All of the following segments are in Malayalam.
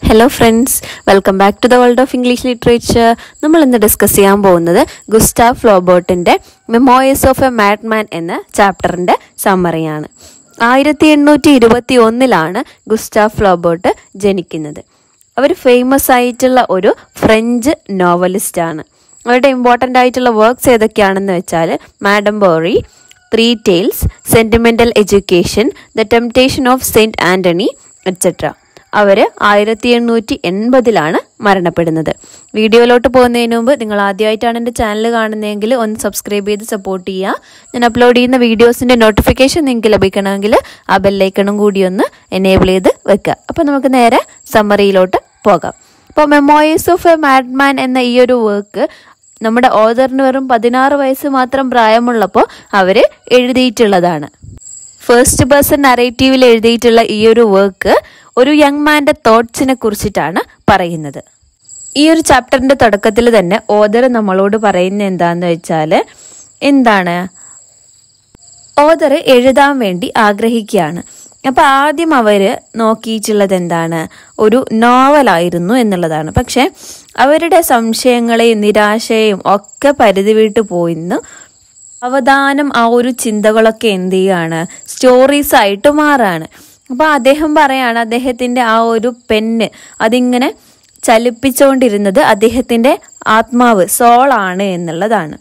hello friends welcome back to the world of English literature നമ്മൾ ഇന്ന് ഡിസ്കസ് ചെയ്യാൻ പോകുന്നത് ഗുസ്റ്റാവ് ഫ്ലോബോട്ടിൻ്റെ മെമ്മോയസ് ഓഫ് എ മാഡ്മാൻ എന്ന ചാപ്റ്ററിൻ്റെ സമ്മറിയാണ് ആയിരത്തി എണ്ണൂറ്റി ഇരുപത്തി ഒന്നിലാണ് ഗുസ്റ്റാവ് ഫ്ലോബോട്ട് ജനിക്കുന്നത് അവർ ഫേമസ് ആയിട്ടുള്ള ഒരു ഫ്രഞ്ച് നോവലിസ്റ്റാണ് അവരുടെ ഇമ്പോർട്ടൻ്റ് ആയിട്ടുള്ള വർക്ക്സ് ഏതൊക്കെയാണെന്ന് വെച്ചാൽ Madame Bovary three tales sentimental education the temptation of Saint Anthony etcetera അവർ ആയിരത്തി എണ്ണൂറ്റി എൺപതിലാണ് മരണപ്പെടുന്നത് വീഡിയോയിലോട്ട് പോകുന്നതിന് മുമ്പ് നിങ്ങൾ ആദ്യമായിട്ടാണ് എൻ്റെ ചാനൽ കാണുന്നതെങ്കിൽ ഒന്ന് സബ്സ്ക്രൈബ് ചെയ്ത് സപ്പോർട്ട് ചെയ്യുക ഞാൻ അപ്ലോഡ് ചെയ്യുന്ന വീഡിയോസിൻ്റെ നോട്ടിഫിക്കേഷൻ നിങ്ങൾക്ക് ലഭിക്കണമെങ്കിൽ ആ ബെല്ലൈക്കണും കൂടി ഒന്ന് എനേബിൾ ചെയ്ത് വെക്കുക അപ്പോൾ നമുക്ക് നേരെ സമ്മറിയിലോട്ട് പോകാം അപ്പോൾ മെമ്മോയസ് ഓഫ് എ മാഡ്മാൻ എന്ന ഈ ഒരു വർക്ക് നമ്മുടെ ഓദറിന് വെറും പതിനാറ് വയസ്സ് മാത്രം പ്രായമുള്ളപ്പോൾ അവർ എഴുതിയിട്ടുള്ളതാണ് ഫസ്റ്റ് പേഴ്സൺ നറേറ്റീവിൽ എഴുതിയിട്ടുള്ള ഈ ഒരു വർക്ക് ഒരു യങ് മാൻ്റെ തോട്ട്സിനെ കുറിച്ചിട്ടാണ് പറയുന്നത് ഈ ഒരു ചാപ്റ്ററിന്റെ തുടക്കത്തിൽ തന്നെ ഓദർ നമ്മളോട് പറയുന്ന എന്താന്ന് വെച്ചാൽ എന്താണ് ഓദർ എഴുതാൻ വേണ്ടി ആഗ്രഹിക്കുകയാണ് അപ്പൊ ആദ്യം അവര് നോക്കിയിട്ടുള്ളത് എന്താണ് ഒരു നോവലായിരുന്നു എന്നുള്ളതാണ് പക്ഷെ അവരുടെ സംശയങ്ങളെയും നിരാശയും ഒക്കെ പരിധി വിട്ടു പോയിന്ന് അവധാനം ആ ഒരു ചിന്തകളൊക്കെ എന്ത് ചെയ്യാണ് സ്റ്റോറീസ് ആയിട്ട് മാറാണ് അപ്പൊ അദ്ദേഹം പറയാണ് അദ്ദേഹത്തിന്റെ ആ ഒരു പെന്ന് അതിങ്ങനെ ചലിപ്പിച്ചുകൊണ്ടിരുന്നത് അദ്ദേഹത്തിന്റെ ആത്മാവ് സോളാണ് എന്നുള്ളതാണ്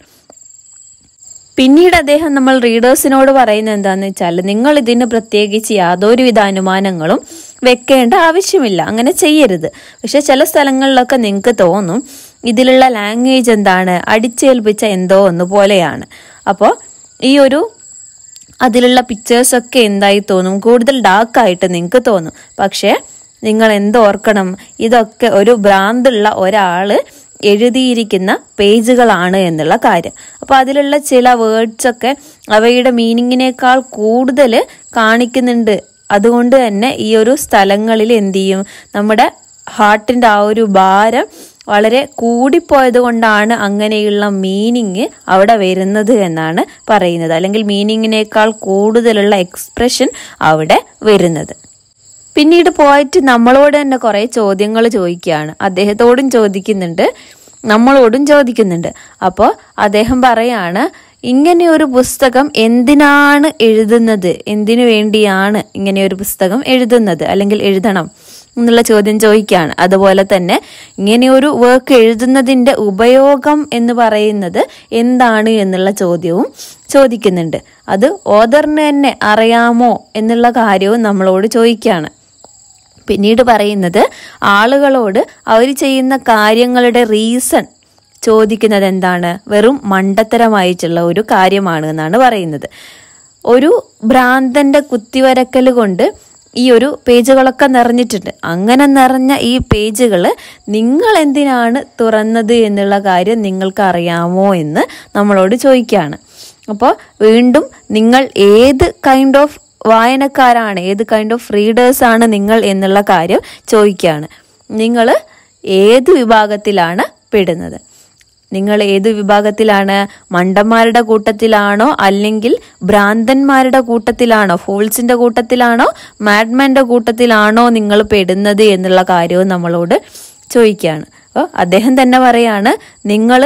പിന്നീട് അദ്ദേഹം നമ്മൾ റീഡേഴ്സിനോട് പറയുന്നത് എന്താണെന്ന് വെച്ചാൽ നിങ്ങൾ ഇതിന് പ്രത്യേകിച്ച് യാതൊരുവിധ അനുമാനങ്ങളും വെക്കേണ്ട ആവശ്യമില്ല അങ്ങനെ ചെയ്യരുത് പക്ഷെ ചില സ്ഥലങ്ങളിലൊക്കെ നിങ്ങൾക്ക് തോന്നും ഇതിലുള്ള ലാംഗ്വേജ് എന്താണ് അടിച്ചേൽപ്പിച്ച എന്തോ ഒന്ന് പോലെയാണ് അപ്പോൾ ഈ ഒരു അതിലുള്ള പിക്ചേഴ്സൊക്കെ എന്തായി തോന്നും കൂടുതൽ ഡാർക്കായിട്ട് നിങ്ങൾക്ക് തോന്നും പക്ഷേ നിങ്ങൾ എന്തോർക്കണം ഇതൊക്കെ ഒരു ഭ്രാന്തുള്ള ഒരാള് എഴുതിയിരിക്കുന്ന പേജുകളാണ് എന്നുള്ള കാര്യം അപ്പോൾ അതിലുള്ള ചില വേർഡ്സ് ഒക്കെ അവയുടെ മീനിങ്ങിനേക്കാൾ കൂടുതൽ കാണിക്കുന്നുണ്ട് അതുകൊണ്ട് തന്നെ ഈ ഒരു സ്ഥലങ്ങളിൽ എന്ത് ചെയ്യും നമ്മുടെ ഹാർട്ടിൻ്റെ ആ ഒരു ഭാരം വളരെ കൂടിപ്പോയത് കൊണ്ടാണ് അങ്ങനെയുള്ള മീനിങ് അവിടെ വരുന്നത് എന്നാണ് പറയുന്നത് അല്ലെങ്കിൽ മീനിങ്ങിനേക്കാൾ കൂടുതലുള്ള എക്സ്പ്രഷൻ അവിടെ വരുന്നത് പിന്നീട് പോയിട്ട് നമ്മളോട് തന്നെ കുറെ ചോദ്യങ്ങൾ ചോദിക്കുകയാണ് അദ്ദേഹത്തോടും ചോദിക്കുന്നുണ്ട് നമ്മളോടും ചോദിക്കുന്നുണ്ട് അപ്പോൾ അദ്ദേഹം പറയാണ് ഇങ്ങനെ ഒരു പുസ്തകം എന്തിനാണ് എഴുതുന്നത് എന്തിനു വേണ്ടിയാണ് ഇങ്ങനെ ഒരു പുസ്തകം എഴുതുന്നത് അല്ലെങ്കിൽ എഴുതണം എന്നുള്ള ചോദ്യം ചോദിക്കുകയാണ് അതുപോലെ തന്നെ ഇങ്ങനെ ഒരു വർക്ക് എഴുതുന്നതിന്റെ ഉപയോഗം എന്ന് പറയുന്നത് എന്താണ് എന്നുള്ള ചോദ്യവും ചോദിക്കുന്നുണ്ട് അത് ഓദറിന് തന്നെ അറിയാമോ എന്നുള്ള കാര്യവും നമ്മളോട് ചോദിക്കുകയാണ് പിന്നീട് പറയുന്നത് ആളുകളോട് അവർ ചെയ്യുന്ന കാര്യങ്ങളുടെ റീസൺ ചോദിക്കുന്നത് എന്താണ് വെറും മണ്ടത്തരമായിട്ടുള്ള ഒരു കാര്യമാണ് എന്നാണ് പറയുന്നത് ഒരു ഭ്രാന്തന്റെ കുത്തിവരക്കൽ കൊണ്ട് ഈ ഒരു പേജുകളൊക്കെ നിറഞ്ഞിട്ടുണ്ട് അങ്ങനെ നിറഞ്ഞ ഈ പേജുകൾ നിങ്ങൾ എന്തിനാണ് തുറന്നത് എന്നുള്ള കാര്യം നിങ്ങൾക്ക് അറിയാമോ എന്ന് നമ്മളോട് ചോദിക്കുകയാണ് അപ്പോൾ വീണ്ടും നിങ്ങൾ ഏത് കൈൻഡ് ഓഫ് വായനക്കാരാണ് ഏത് കൈൻഡ് ഓഫ് റീഡേഴ്സ് ആണ് നിങ്ങൾ എന്നുള്ള കാര്യം ചോദിക്കുകയാണ് നിങ്ങൾ ഏത് വിഭാഗത്തിലാണ് പെടുന്നത് നിങ്ങൾ ഏത് വിഭാഗത്തിലാണ് മണ്ടന്മാരുടെ കൂട്ടത്തിലാണോ അല്ലെങ്കിൽ ഭ്രാന്തന്മാരുടെ കൂട്ടത്തിലാണോ ഫോൾസിന്റെ കൂട്ടത്തിലാണോ മാഡ്മാന്റെ കൂട്ടത്തിലാണോ നിങ്ങൾ പെടുന്നത് എന്നുള്ള കാര്യവും നമ്മളോട് ചോദിക്കുകയാണ് അപ്പോൾ അദ്ദേഹം തന്നെ പറയാണ് നിങ്ങൾ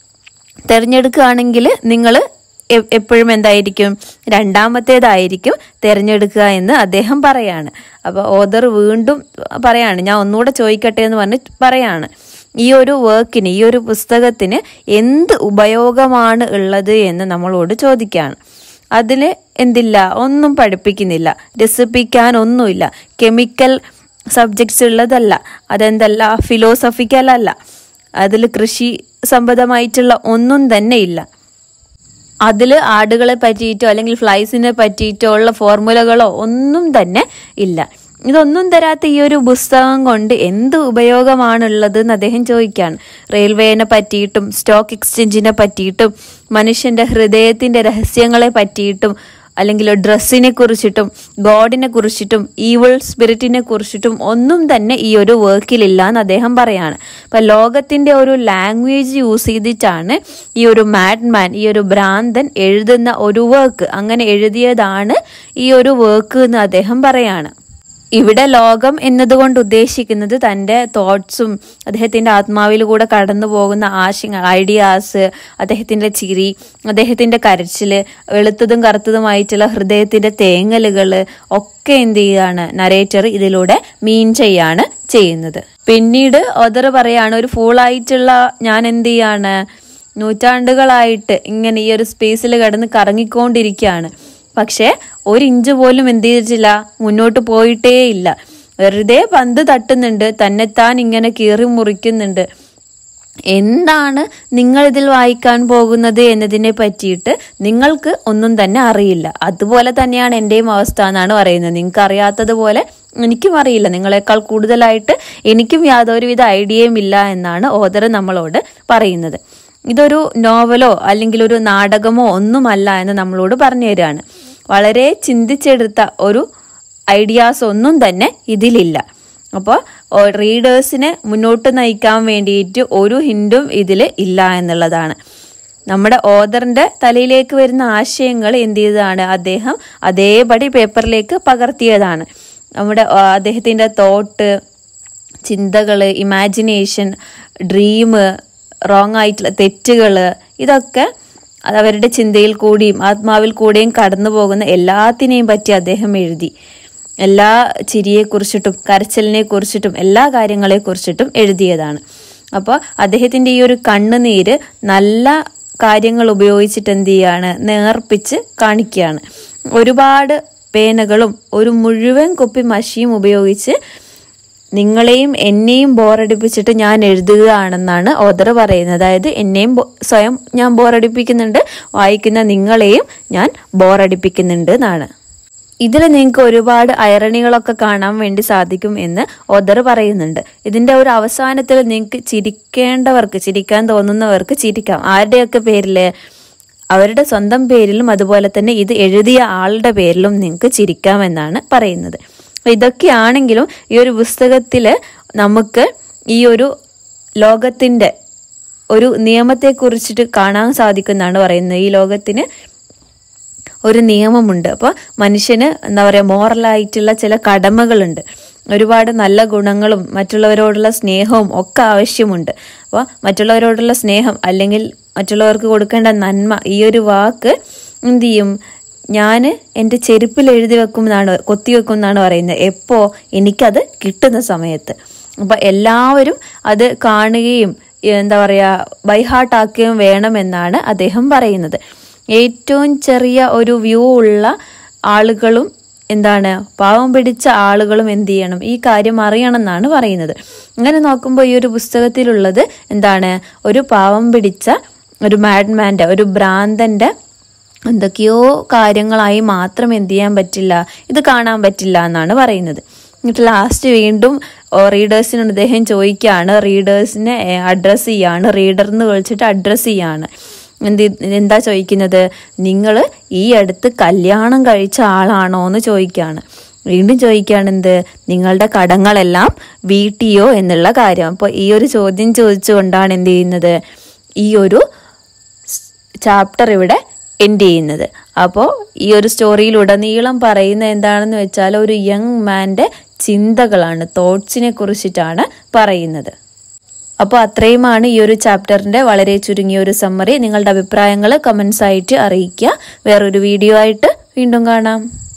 തിരഞ്ഞെടുക്കുകയാണെങ്കിൽ നിങ്ങൾ എപ്പോഴും എന്തായിരിക്കും രണ്ടാമത്തേതായിരിക്കും തിരഞ്ഞെടുക്കുക എന്ന് അദ്ദേഹം പറയാണ് അപ്പോൾ ഓദർ വീണ്ടും പറയാണ് ഞാൻ ഒന്നുകൂടെ ചോദിക്കട്ടെ എന്ന് പറഞ്ഞ് പറയാണ് ഈ ഒരു വർക്കിന് ഈ ഒരു പുസ്തകത്തിന് എന്ത് ഉപയോഗമാണ് ഉള്ളത് എന്ന് നമ്മളോട് ചോദിക്കുകയാണ് അതിൽ എന്തില്ല ഒന്നും പഠിപ്പിക്കുന്നില്ല രസിപ്പിക്കാൻ ഒന്നുമില്ല കെമിക്കൽ സബ്ജക്ട്സ് ഉള്ളതല്ല അതെന്തല്ല ഫിലോസഫിക്കൽ അല്ല അതിൽ കൃഷി സംബന്ധമായിട്ടുള്ള ഒന്നും തന്നെ ഇല്ല അതിൽ ആടുകളെ പറ്റിയിട്ടോ അല്ലെങ്കിൽ ഫ്ലൈസിനെ പറ്റിയിട്ടോ ഉള്ള ഫോർമുലകളോ ഒന്നും തന്നെ ഇല്ല ഇതൊന്നും തരാത്ത ഈ ഒരു പുസ്തകം കൊണ്ട് എന്ത് ഉപയോഗമാണുള്ളത് എന്ന് അദ്ദേഹം ചോദിക്കുകയാണ് റെയിൽവേനെ പറ്റിയിട്ടും സ്റ്റോക്ക് എക്സ്ചേഞ്ചിനെ പറ്റിയിട്ടും മനുഷ്യന്റെ ഹൃദയത്തിന്റെ രഹസ്യങ്ങളെ പറ്റിയിട്ടും അല്ലെങ്കിൽ ഡ്രസ്സിനെ കുറിച്ചിട്ടും ഗോഡിനെ കുറിച്ചിട്ടും ഈവിൾ സ്പിരിറ്റിനെ കുറിച്ചിട്ടും ഒന്നും തന്നെ ഈ ഒരു വർക്കിലില്ല എന്ന് അദ്ദേഹം പറയാണ് അപ്പൊ ലോകത്തിന്റെ ഒരു ലാംഗ്വേജ് യൂസ് ചെയ്തിട്ടാണ് ഈ ഒരു മാഡ്മാൻ ഈ ഒരു ഭ്രാന്തൻ എഴുതുന്ന ഒരു വർക്ക് അങ്ങനെ എഴുതിയതാണ് ഈ ഒരു വർക്ക് എന്ന് അദ്ദേഹം പറയാണ് ഇവിടെ ലോകം എന്നതുകൊണ്ട് ഉദ്ദേശിക്കുന്നത് തൻ്റെ തോട്ട്സും അദ്ദേഹത്തിൻ്റെ ആത്മാവിലൂടെ കടന്നു പോകുന്ന ആശയങ്ങൾ ഐഡിയാസ് അദ്ദേഹത്തിൻ്റെ ചിരി അദ്ദേഹത്തിൻ്റെ കരച്ചിൽ വെളുത്തതും കറുത്തതുമായിട്ടുള്ള ഹൃദയത്തിൻ്റെ തേങ്ങലുകൾ ഒക്കെ എന്ത് ചെയ്യുകയാണ് നരേറ്റർ ഇതിലൂടെ മീൻ ചെയ്യാണ് ചെയ്യുന്നത് പിന്നീട് ഒതർ പറയാണ് ഒരു ഫൂളായിട്ടുള്ള ഞാൻ എന്ത് ചെയ്യാണ് നൂറ്റാണ്ടുകളായിട്ട് ഇങ്ങനെ ഈ ഒരു സ്പേസിൽ കിടന്ന് കറങ്ങിക്കൊണ്ടിരിക്കുകയാണ് പക്ഷെ ഒരു ഇഞ്ച് പോലും എന്ത് ചെയ്തിട്ടില്ല മുന്നോട്ട് പോയിട്ടേ ഇല്ല വെറുതെ പന്ത് തട്ടുന്നുണ്ട് തന്നെത്താൻ ഇങ്ങനെ കീറി മുറിക്കുന്നുണ്ട് എന്താണ് നിങ്ങൾ ഇതിൽ വായിക്കാൻ പോകുന്നത് എന്നതിനെ പറ്റിയിട്ട് നിങ്ങൾക്ക് ഒന്നും തന്നെ അറിയില്ല അതുപോലെ തന്നെയാണ് എൻ്റെയും അവസ്ഥ എന്നാണ് പറയുന്നത് നിങ്ങൾക്ക് അറിയാത്തതുപോലെ എനിക്കും അറിയില്ല നിങ്ങളെക്കാൾ കൂടുതലായിട്ട് എനിക്കും യാതൊരുവിധ ഐഡിയയും ഇല്ല എന്നാണ് ഓദർ നമ്മളോട് പറയുന്നത് ഇതൊരു നോവലോ അല്ലെങ്കിൽ ഒരു നാടകമോ ഒന്നുമല്ല എന്ന് നമ്മളോട് പറഞ്ഞു തരികയാണ് വളരെ ചിന്തിച്ചെടുത്ത ഒരു ഐഡിയാസ് ഒന്നും തന്നെ ഇതിലില്ല അപ്പോൾ റീഡേഴ്സിനെ മുന്നോട്ട് നയിക്കാൻ വേണ്ടിയിട്ട് ഒരു ഹിൻഡും ഇതിൽ ഇല്ല എന്നുള്ളതാണ് നമ്മുടെ ഓദറിന്റെ തലയിലേക്ക് വരുന്ന ആശയങ്ങൾ എന്ത് ചെയ്തതാണ് അദ്ദേഹം അതേപടി പേപ്പറിലേക്ക് പകർത്തിയതാണ് നമ്മുടെ ആ, അദ്ദേഹത്തിന്റെ തോട്ട് ചിന്തകൾ ഇമാജിനേഷൻ ഡ്രീം റോങ് ആയിട്ടുള്ള തെറ്റുകൾ ഇതൊക്കെ അത് അവരുടെ ചിന്തയിൽ കൂടിയും ആത്മാവിൽ കൂടെയും കടന്നു പോകുന്ന എല്ലാത്തിനെയും പറ്റി അദ്ദേഹം എഴുതി എല്ലാ ചിരിയെക്കുറിച്ചിട്ടും കരച്ചിലിനെ കുറിച്ചിട്ടും എല്ലാ കാര്യങ്ങളെക്കുറിച്ചിട്ടും എഴുതിയതാണ് അപ്പോൾ അദ്ദേഹത്തിൻ്റെ ഈ ഒരു കണ്ണുനീര് നല്ല കാര്യങ്ങൾ ഉപയോഗിച്ചിട്ട് എന്ത് ചെയ്യാണ് നേർപ്പിച്ച് കാണിക്കുകയാണ് ഒരുപാട് പേനകളും ഒരു മുഴുവൻ കുപ്പി മഷിയും ഉപയോഗിച്ച് നിങ്ങളെയും എന്നെയും ബോറടിപ്പിച്ചിട്ട് ഞാൻ എഴുതുകയാണെന്നാണ് ഓദർ പറയുന്നത് അതായത് എന്നെയും ബോ- സ്വയം ഞാൻ ബോറടിപ്പിക്കുന്നുണ്ട് വായിക്കുന്ന നിങ്ങളെയും ഞാൻ ബോറടിപ്പിക്കുന്നുണ്ട് എന്നാണ് ഇതിൽ നിങ്ങൾക്ക് ഒരുപാട് അയറണികളൊക്കെ കാണാൻ വേണ്ടി സാധിക്കും എന്ന് ഓദർ പറയുന്നുണ്ട് ഇതിന്റെ ഒരു അവസാനത്തിൽ നിങ്ങൾക്ക് ചിരിക്കേണ്ടവർക്ക് ചിരിക്കാൻ തോന്നുന്നവർക്ക് ചിരിക്കാം ആരുടെയൊക്കെ പേരില് അവരുടെ സ്വന്തം പേരിലും അതുപോലെ തന്നെ ഇത് എഴുതിയ ആളുടെ പേരിലും നിങ്ങൾക്ക് ചിരിക്കാമെന്നാണ് പറയുന്നത് അപ്പൊ ഇതൊക്കെയാണെങ്കിലും ഈ ഒരു പുസ്തകത്തില് നമുക്ക് ഈ ഒരു ലോകത്തിന്റെ ഒരു നിയമത്തെ കുറിച്ചിട്ട് കാണാൻ സാധിക്കുന്നതാണ് പറയുന്നത് ഈ ലോകത്തിന് ഒരു നിയമമുണ്ട് അപ്പോൾ മനുഷ്യന് എന്താ പറയുക മോറലായിട്ടുള്ള ചില കടമകളുണ്ട് ഒരുപാട് നല്ല ഗുണങ്ങളും മറ്റുള്ളവരോടുള്ള സ്നേഹവും ഒക്കെ ആവശ്യമുണ്ട് അപ്പോൾ മറ്റുള്ളവരോടുള്ള സ്നേഹം അല്ലെങ്കിൽ മറ്റുള്ളവർക്ക് കൊടുക്കേണ്ട നന്മ ഈ ഒരു വാക്ക് എന്ത് ചെയ്യും ഞാൻ എൻ്റെ ചെരുപ്പിൽ എഴുതി വെക്കും എന്നാണ് കൊത്തി വെക്കും എന്നാണ് പറയുന്നത് എപ്പോ എനിക്കത് കിട്ടുന്ന സമയത്ത് അപ്പൊ എല്ലാവരും അത് കാണുകയും എന്താ പറയാ ബൈഹാർട്ട് ആക്കുകയും വേണമെന്നാണ് അദ്ദേഹം പറയുന്നത് ഏറ്റവും ചെറിയ ഒരു വ്യൂ ഉള്ള ആളുകളും എന്താണ് പാവം പിടിച്ച ആളുകളും എന്ത് ചെയ്യണം ഈ കാര്യം അറിയണം എന്നാണ് പറയുന്നത് അങ്ങനെ നോക്കുമ്പോൾ ഈ ഒരു പുസ്തകത്തിലുള്ളത് എന്താണ് ഒരു പാവം പിടിച്ച ഒരു മാഡ്മാൻ്റെ ഒരു ഭ്രാന്തന്റെ എന്തൊക്കെയോ കാര്യങ്ങളായി മാത്രം എന്ത് ചെയ്യാൻ പറ്റില്ല ഇത് കാണാൻ പറ്റില്ല എന്നാണ് പറയുന്നത് എന്നിട്ട് ലാസ്റ്റ് വീണ്ടും റീഡേഴ്സിനോട് അദ്ദേഹം ചോദിക്കുകയാണ് റീഡേഴ്സിനെ അഡ്രസ്സ് ചെയ്യാണ് റീഡർ എന്ന് വിളിച്ചിട്ട് അഡ്രസ്സ് ചെയ്യാണ് എന്ത് എന്താ ചോദിക്കുന്നത് നിങ്ങൾ ഈ അടുത്ത് കല്യാണം കഴിച്ച ആളാണോ എന്ന് ചോദിക്കുകയാണ് വീണ്ടും ചോദിക്കുകയാണ് എന്ത് നിങ്ങളുടെ കടങ്ങളെല്ലാം വീട്ടിയോ എന്നുള്ള കാര്യം അപ്പോൾ ഈ ഒരു ചോദ്യം ചോദിച്ചുകൊണ്ടാണ് എന്ത് ചെയ്യുന്നത് ഈ ഒരു ചാപ്റ്റർ ഇവിടെ എൻഡ് ചെയ്യുന്നത് അപ്പോൾ ഈ ഒരു സ്റ്റോറിയിലുടനീളം പറയുന്ന എന്താണെന്ന് വെച്ചാൽ ഒരു യങ് മാൻ്റെ ചിന്തകളാണ് തോട്ട്സിനെ കുറിച്ചിട്ടാണ് പറയുന്നത് അപ്പോൾ അത്രയുമാണ് ഈ ഒരു ചാപ്റ്ററിന്റെ വളരെ ചുരുങ്ങിയ ഒരു സമ്മറി നിങ്ങളുടെ അഭിപ്രായങ്ങൾ കമൻസ് ആയിട്ട് അറിയിക്കുക വേറൊരു വീഡിയോ ആയിട്ട് വീണ്ടും കാണാം